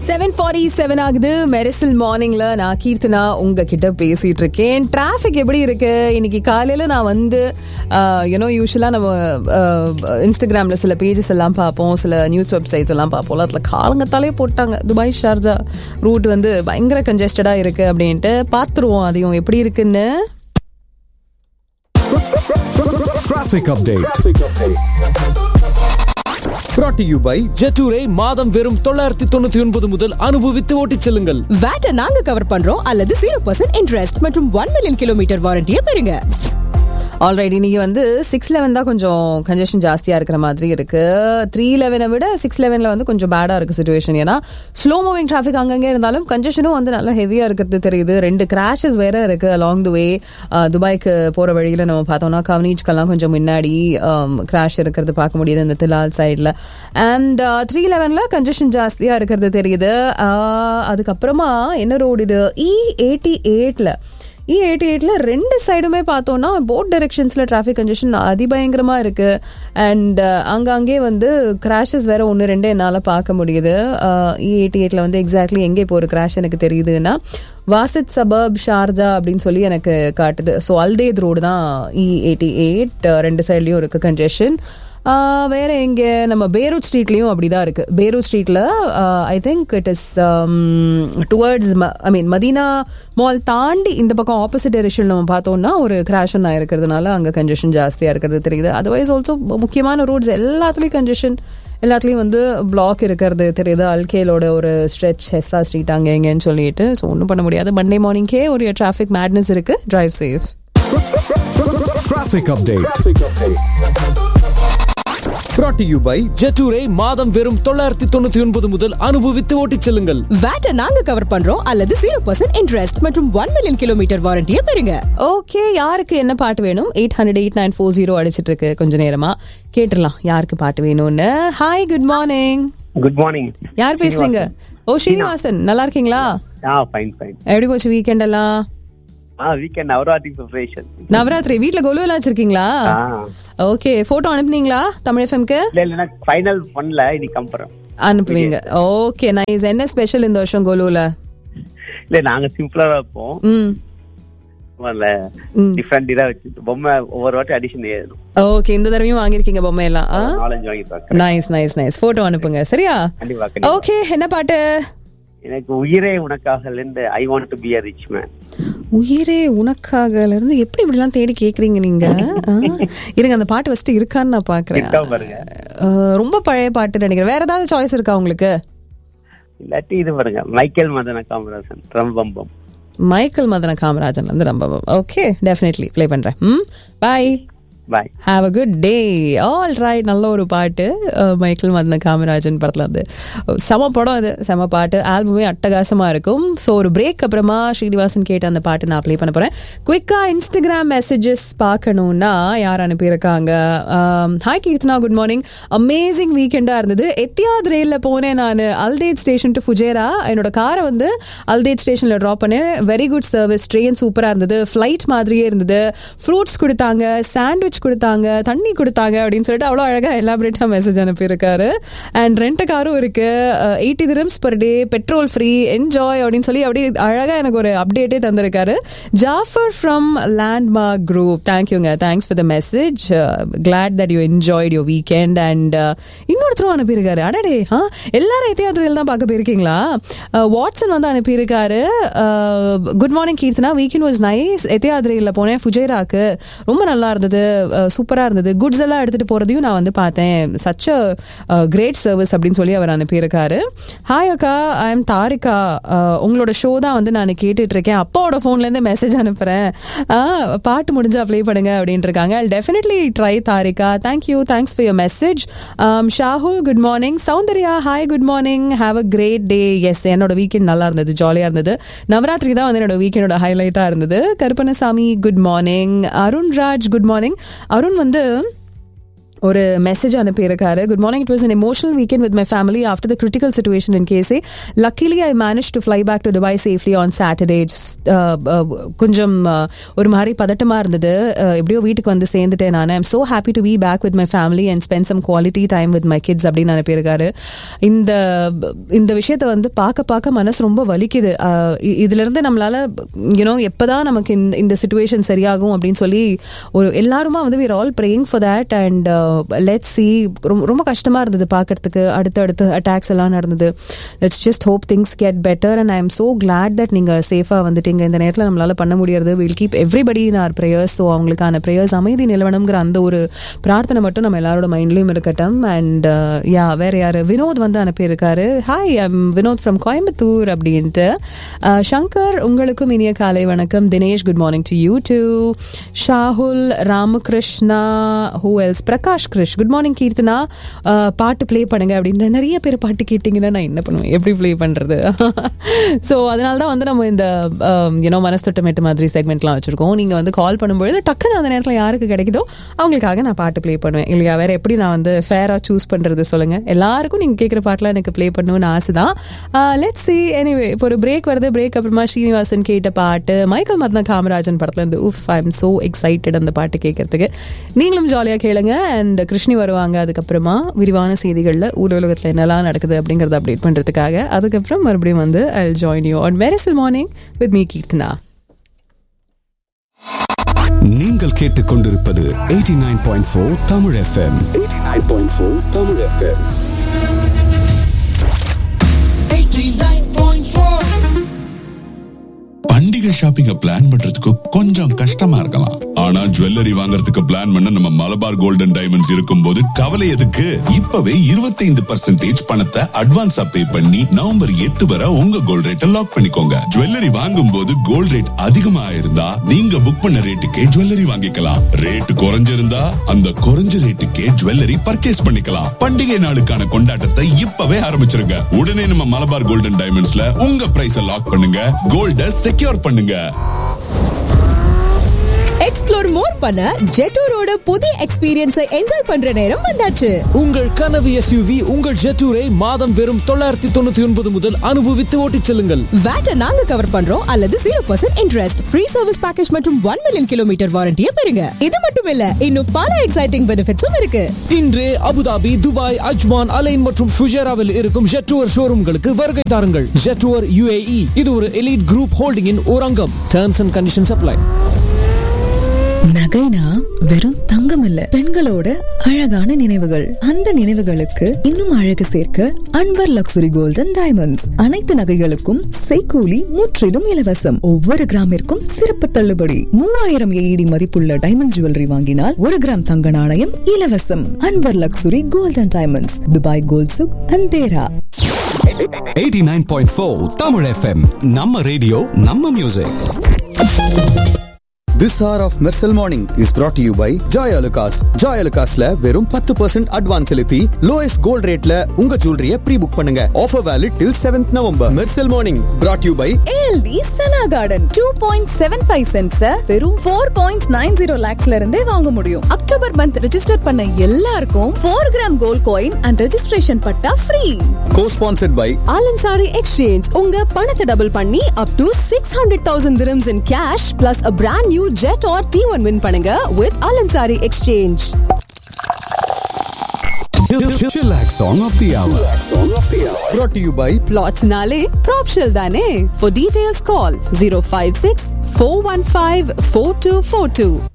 Seven forty seven ஆகுது மெரிசல் மார்னிங்ல நான் கீர்த்தனா உங்ககிட்ட பேசிட்டு இருக்கேன் டிராஃபிக் எப்படி இருக்கு இன்னைக்கு காலையில நான் வந்து யூனோ யூஸ்வலா நம்ம இன்ஸ்டாகிராம்ல சில பேஜஸ் எல்லாம் பார்ப்போம் சில நியூஸ் வெப்சைட்ஸ் எல்லாம் பார்ப்போம்ல அதுல காலங்கத்தாலே போட்டாங்க துபாய் ஷார்ஜா ரூட் வந்து பயங்கர கன்ஜெஸ்டடா இருக்கு அப்படின்ட்டு பார்த்துருவோம் அதையும் எப்படி இருக்குன்னு Traffic update. Brought to you by ஜெட்டூரை மாதம் வெறும் தொள்ளாயிரத்தி தொண்ணூத்தி ஒன்பது முதல் அனுபவித்து ஓட்டிச் செல்லுங்கள் வேட்டை நாங்க கவர் பண்றோம் அல்லது ஜீரோ பர்சன்ட் இன்ட்ரெஸ்ட் மற்றும் ஒன் மில்லியன் கிலோமீட்டர் வாரண்டியை பெறுங்க ஆல்ரைட் இன்னைக்கு வந்து சிக்ஸ் லெவன் தான் கொஞ்சம் கன்ஜெஷன் ஜாஸ்தியாக இருக்கிற மாதிரி இருக்கு த்ரீ லெவனை விட சிக்ஸ் லெவனில் வந்து கொஞ்சம் பேடாக இருக்கு சுச்சுவேஷன் ஏன்னா ஸ்லோ மூவிங் டிராஃபிக் அங்கங்கே இருந்தாலும் கன்ஜெஷனும் வந்து நல்லா ஹெவியாக இருக்கிறது தெரியுது ரெண்டு கிராஷஸ் வேற இருக்கு அலாங் தி வே துபாய்க்கு போகிற வழியில் நம்ம பார்த்தோம்னா கவனீஜ்க்கெல்லாம் கொஞ்சம் முன்னாடி கிராஷ் இருக்கிறது பார்க்க முடியுது இந்த திலால் சைடில் அண்ட் த்ரீ லெவனில் கன்ஜெஷன் ஜாஸ்தியாக இருக்கிறது தெரியுது Uh, அதுக்கப்புறமா என்ன ரோடு இது இ எயிட்டி எயிட்டில் இ எயிட்டி எயிட்ல ரெண்டு சைடுமே பார்த்தோம்னா போட் டைரெக்ஷன்ஸில் டிராஃபிக் கன்ஜெஷன் அதிபயங்கரமாக இருக்கு அண்ட் அங்கங்கே வந்து கிராஷஸ் வேற ஒன்று ரெண்டு என்னால் பார்க்க முடியுது இ எயிட்டி எயிட்ல வந்து எக்ஸாக்ட்லி எங்கே இப்போ ஒரு கிராஷ் எனக்கு தெரியுதுன்னா வாசித் சபர்ப் ஷார்ஜா அப்படின்னு சொல்லி எனக்கு காட்டுது ஸோ அல்தேத் ரோடு தான் இ எயிட்டி எயிட் ரெண்டு சைட்லேயும் இருக்குது கன்ஜெஷன் ஆஹ் வேற எங்க நம்ம பேரூட் ஸ்ட்ரீட்லயும் அப்படிதான் இருக்கு பேரூட் ஸ்ட்ரீட்ல I think it is towards I mean Madina mall தாண்டி இந்த பக்கம் ஆப்போசிட் டைரக்ஷன் நம்ம பார்த்தோம்னா ஒரு கிராஷ் ஒன்று இருக்கிறதுனால அங்க கன்ஜெஷன் ஜாஸ்தியா இருக்கிறது தெரியுது அதர்வைஸ் ஆல்சோ முக்கியமான ரோட்ஸ் எல்லாத்துலயும் கன்ஜெஷன் எல்லாத்துலேயும் வந்து பிளாக் இருக்கிறது தெரியுது அல்கேலோட ஒரு ஸ்ட்ரெச் ஹெஸ்ஸா ஸ்ட்ரீட் அங்கே எங்கேன்னு சொல்லிட்டு ஸோ ஒன்றும் பண்ண முடியாது மண்டே மார்னிங்கே ஒரு டிராஃபிக் மேட்னஸ் இருக்கு drive safe Traffic update. Brought to you by ஜெட்டூரை மாதம் வெறும் தொள்ளாயிரத்தி தொண்ணூத்தி ஒன்பது முதல் அனுபவித்து ஓட்டிச் செல்லுங்கள் வேட்டை நாங்க கவர் பண்றோம் அல்லது ஜீரோ பர்சன்ட் இன்ட்ரெஸ்ட் மற்றும் ஒன் மில்லியன் கிலோமீட்டர் வாரண்டியை பெறுங்க ஓகே யாருக்கு என்ன பாட்டு வேணும் eight hundred eight nine four zero அடிச்சிட்டு இருக்கு கொஞ்ச நேரமா கேட்டுடலாம் யாருக்கு பாட்டு வேணும்னு hi good morning good morning யார் பேசுறீங்க ஓ ஸ்ரீனிவாசன் நல்லா இருக்கீங்களா ஆ ஃபைன் ஃபைன் எப்படி போச்சு வீக்கெண்ட் எல்லாம் ஆ வீக்கெண்ட் நவராத்திரி ப்ரிப்பரேஷன் நவராத்திரி வீட்ல கொலு எல்லாம் வச்சிருக்கீங்களா ஆ ஓகே போட்டோ அனுப்புனீங்களா தமிழ் எஃப்எம்க்கு இல்ல இல்ல நான் ஃபைனல் பண்ணல இனி கம்பறேன் அனுப்புவீங்க ஓகே நைஸ் என்ன ஸ்பெஷல் இந்த வருஷம் கொலுல இல்ல நாங்க சிம்பிளா வைப்போம் ம் வரல டிஃப்ரெண்ட் இதா வச்சு பொம்மை ஒவ்வொரு வாட்டி அடிஷன் ஏறணும் ஓகே இந்த தடவையும் வாங்கியிருக்கீங்க பொம்மை எல்லாம் நாலஞ்சு வாங்கி பார்க்கறேன் நைஸ் நைஸ் நைஸ் போட்டோ அனுப்புங்க சரியா கண்டிப்பா கண்டிப்பா ஓகே என்ன பாட்டு எனக்கு உயிரே உனக்காக இருந்து I want to be a rich man உயிரே உனக்காகல இருந்து எப்படி இப்படிலாம் தேடி கேக்குறீங்க நீங்க ஆ? இருங்க அந்த பாட்டு ஃபர்ஸ்ட் இருக்கான்னு நான் பாக்குறேன் இருக்கா பாருங்க ஆ, ரொம்ப பழைய பாட்டு நினைக்கிறேன் வேற ஏதாவது சாய்ஸ் இருக்கா உங்களுக்கு இல்லாட்டி இது பாருங்க மைக்கேல் மதன காமராசன் ரம்பம்பம் மைக்கேல் மதன காமராஜன் வந்து ரொம்ப ஓகே டெஃபினெட்லி ப்ளே பண்றேன் ம் bye bye have a good day all right நல்ல ஒரு பாட்டு அஹ், மைக்கேல் மதன காமராஜன் படத்தில் வந்து செம படம் அது செம பாட்டு ஆல்பமே அட்டகாசமாக இருக்கும் ஸோ ஒரு பிரேக் அப்புறமா ஸ்ரீனிவாசன் கேட்ட அந்த பாட்டு நான் ப்ளே பண்ண போகிறேன் குயிக்காக இன்ஸ்டாகிராம் மெசேஜஸ் பார்க்கணுன்னா யார் அனுப்பியிருக்காங்க hi Keerthana good morning amazing வீக்கெண்டாக இருந்தது எத்தியாத் ரயிலில் போனேன் நான் அல்தேட் ஸ்டேஷன் டு ஃபுஜேரா என்னோட காரை வந்து அல்தேட் ஸ்டேஷனில் ட்ராப் பண்ணேன் வெரி குட் சர்வீஸ் ட்ரெயின் சூப்பராக இருந்தது ஃப்ளைட் மாதிரியே இருந்தது ஃப்ரூட்ஸ் கொடுத்தாங்க சாண்ட்விச் கொடுத்தாங்க தண்ணி கொடுத்தாங்க அப்படின்னு சொல்லிட்டு அவ்வளோ அழகாக எலாபரேட்டாக மெசேஜ் அனுப்பியிருக்காரு அண்ட் ரெண்ட் காரும் இருக்கு eighty dirhams per day petrol free enjoy அப்படின்னு சொல்லி அப்படியே அழகாக எனக்கு ஒரு அப்டேட்டே தந்திருக்காரு ஜாஃபர் ஃப்ரம் லேண்ட்மார்க் குரூப் தேங்க்யூங்க thanks for the message glad that you enjoyed your weekend and இன்னொருத்தரும் அனுப்பியிருக்காரு அடடே ஆ எல்லாரும் எத்தையாத்திரையில் தான் பார்க்க போயிருக்கீங்களா வாட்ஸன் வந்து அனுப்பியிருக்காரு good morning Keerthana weekend was nice எத்தையாத்திரையில் போனேன் ஃபுஜேராக்கு ரொம்ப நல்லா இருந்தது சூப்பராக இருந்தது குட்ஸ் எல்லாம் எடுத்துகிட்டு போகிறதையும் நான் வந்து பார்த்தேன் சச் அ கிரேட் சர்வீஸ் அப்படின்னு சொல்லி அவர் அனுப்பியிருக்காரு ஹாய் அக்கா ஐ எம் தாரிகா அஹ், உங்களோட ஷோ தான் வந்து நான் கேட்டுட்டு இருக்கேன் அப்பாவோட ஃபோன்லேருந்து மெசேஜ் அனுப்புகிறேன் பாட்டு முடிஞ்சா ப்ளே பண்ணுங்க அப்படின்ட்டு இருக்காங்க definitely try Tarika thank you thanks for your message Shahul good morning Soundarya hi good morning have a great day yes என்னோட வீக்கெண்ட் நல்லா இருந்தது ஜாலியாக இருந்தது நவராத்திரி தான் வந்து என்னோட வீக்கெண்டோட ஹைலைட்டாக இருந்தது Karuppanasamy good morning Arun Raj good morning Arun வந்து ஒரு மெசேஜ் அனுப்பியிருக்காரு good morning it was an emotional weekend with my family after the critical situation in KSA. Luckily, I managed to fly back to Dubai safely on Saturday. Just, uh, uh, கொஞ்சம் uh, ஒரு மாதிரி பதட்டமா இருந்தது Uh, எப்படியோ வீட்டுக்கு வந்து சேர்ந்துட்டேன் நான் I'm so happy to be back with my family and spend some quality time with my kids அப்படின்னு அனுப்பியிருக்காரு இந்த இந்த விஷயத்த வந்து பார்க்க பார்க்க மனசு ரொம்ப வலிக்குது Uh, இ- இதுல இருந்து நம்மளால யூனோ எப்பதான் நமக்கு இந்த இந்த சுச்சுவேஷன் சரியாகும் அப்படின்னு சொல்லி ஒரு எல்லாருமா வந்து we're all praying for that and let see ரொம்ப கஷ்டமா இருந்தது பார்க்கறதுக்கு அடுத்து அடுத்து அட்டாக்ஸ் எல்லாம் நடந்தது let's just hope things get better and I am so glad that நீங்க சேஃபா வந்துட்டீங்க இந்த நேரத்தில் நம்மளால பண்ண முடியாது will keep everybody in our prayers so அவங்களுக்கான ப்ரேயர்ஸ் அமைதி நிலவனம்ங்கிற அந்த ஒரு பிரார்த்தனை மட்டும் நம்ம எல்லாரோட மைண்ட்லயும் இருக்கட்டும் அண்ட் யா வேற யாரு வினோத் வந்து அனுப்பியிருக்காரு hi I'm Vinod from Coimbatore அப்படின்ட்டு Uh, சங்கர் உங்களுக்கும் இனிய காலை வணக்கம் Dinesh good morning to you too Shahul Ramakrishna who else Prakash Krish good morning Keerthana Uh, பாட்டு ப்ளே பண்ணுங்க அப்படின்னு நிறைய பேர் பாட்டு கேட்டிங்கன்னா நான் என்ன பண்ணுவேன் எப்படி ப்ளே பண்ணுறது ஸோ அதனால தான் வந்து நம்ம இந்த யூனோ மனஸ்தொட்டமேட்டு மாதிரி செக்மெண்ட்லாம் வச்சுருக்கோம் நீங்கள் வந்து கால் பண்ணும்பொழுது டக்குன்னு அந்த நேரத்தில் யாருக்கு கிடைக்குதோ அவங்களுக்காக நான் பாட்டு ப்ளே பண்ணுவேன் இல்லையா வேற எப்படி நான் வந்து ஃபேராக சூஸ் பண்ணுறது சொல்லுங்கள் எல்லாருக்கும் நீங்கள் கேட்குற பாட்டெலாம் எனக்கு ப்ளே பண்ணணும்னு ஆசை தான் லெட்ஸ் சி எனிவே இப்போ ஒரு பிரேக் வருது பிரேக் அப்புறமா ஸ்ரீனிவாசன் கேட்ட பாட்டு மைக்கேல் மத்னா காமராஜன் படத்துல இருந்து உஃப் ஐ எம் சோ எக்ஸைட்டட் அந்த பாட்டு கேட்கறதுக்கு நீங்களும் ஜாலியாக கேளுங்க அண்ட் கிருஷ்ணி வருவாங்க அதுக்கப்புறமா விரிவான செய்திகளில் ஊர் உலகத்தில் என்னெல்லாம் நடக்குது அப்படிங்கறத அப்டேட் பண்ணுறதுக்காக அதுக்கப்புறம் மறுபடியும் வந்து I join you on Mersal morning with me Keerthana நீங்கள் கேட்டுக்கொண்டிருப்பது 89.4 தமிழ் FM 89.4 தமிழ் FM பண்டிகை ஷாப்பிங்க பிளான் பண்றதுக்கு கொஞ்சம் கஷ்டமா இருக்கலாம் ஆனா ஜுவல்லரி வாங்குறதுக்கு பிளான் பண்ண நம்ம மலபார் கோல்டன் டைமண்ட்ஸ் இருக்கும்போது கவலை எதுக்கு இப்பவே 25% பர்சன்டேஜ் பணத்தை அட்வான்ஸா பே பண்ணி நவம்பர் எட்டு வரை உங்க கோல்ட் ரேட்டை லாக் பண்ணிக்கோங்க ஜுவல்லரி வாங்கும் போது கோல்ட் ரேட் அதிகமா இருந்தா நீங்க புக் பண்ண ரேட்டுக்கே ஜுவல்லரி வாங்கிக்கலாம் ரேட் குறைஞ்சிருந்தா அந்த குறைஞ்ச ரேட்டுக்கே ஜுவல்லரி பர்ச்சேஸ் பண்ணிக்கலாம் பண்டிகை நாளுக்கான கொண்டாட்டத்தை இப்பவே ஆரம்பிச்சிருங்க உடனே நம்ம மலபார் கோல்டன் டைமண்ட்ஸ்ல உங்க பிரைஸ லாக் பண்ணுங்க கோல்ட செக்யூர் பண்ணுங்க எக்ஸ்ப்ளோர் மோர் பண்ண ஜெட்டூரோட புதிய எக்ஸ்பீரியன்ஸை என்ஜாய் பண்ற நேரம் வந்தாச்சு உங்கள் கனவு எஸ்யூவி உங்கள் ஜெட்டூரை மாதம் வெறும் தொள்ளாயிரத்தி தொண்ணூத்தி ஒன்பது முதல் அனுபவித்து ஓட்டிச் செல்லுங்கள் வேட்டை நாங்க கவர் பண்றோம் அல்லது zero percent interest free service package மற்றும் ஒன் மில்லியன் கிலோமீட்டர் வாரண்டியை பெறுங்க இது மட்டும் இல்ல இன்னும் பல எக்ஸைட்டிங் பெனிஃபிட்ஸும் இருக்கு இன்றே அபுதாபி துபாய் அஜ்மான் அலைன் மற்றும் ஃபுஜேராவில் இருக்கும் ஜெட்டுவர் ஷோரூம்களுக்கு வருகை தாருங்கள் ஜெட்டுவர் UAE இது ஒரு எலிட் குரூப் ஹோல்டிங்கின் ஒரு அங்கம் டேர்ம்ஸ் அண்ட் கண்டிஷன்ஸ் அப்ளை நகைனா வெறும் தங்கம் இல்ல பெண்களோட அழகான நினைவுகள் அந்த நினைவுகளுக்கு இன்னும் அழகு சேர்க்க அன்வர் லக்ஸுரி கோல்டன் டைமண்ட்ஸ் அனைத்து நகைகளுக்கும் செய்கூலி முற்றிலும் இலவசம் ஒவ்வொரு கிராமிற்கும் சிறப்பு தள்ளுபடி மூவாயிரம் ஏஇடி மதிப்புள்ள டைமண்ட் ஜுவல்லரி வாங்கினால் ஒரு கிராம் தங்க நாணயம் இலவசம் Anwar luxury golden diamonds Dubai gold souk and Deira 89.4 Tamil FM நம்ம ரேடியோ நம்ம music This hour of Mersal Morning is brought to you by Joy Alucas. Joy Alucasல வெறும் 10% அட்வான்ஸ் செலுத்தி லோயஸ்ட் கோல்ட் ரேட்ல உங்க ஜுவல்லரிய ப்ரீ புக் பண்ணுங்க offer valid till 7th November Mersal morning brought to you by ALD Sana garden two point seven five cents வெறும் four point nine zero லேக்ஸ்ல இருந்தே வாங்க முடியும் அக்டோபர் மந்த் ரெஜிஸ்டர் பண்ண எல்லாருக்கும் four gram gold coin and registration பட்டா free co-sponsored by Al Ansari exchange உங்க பணத்தை டபுள் பண்ணி up to six hundred thousand dirhams in cash plus a brand new Jetour T one win பண்ணுங்க with Al Ansari exchange Chillax Song of the Hour. Song of the Hour. Brought to you by பிளாட்ஸ்னாலே ப்ராப்ஷல் தானே for details call zero five six four one five four two four two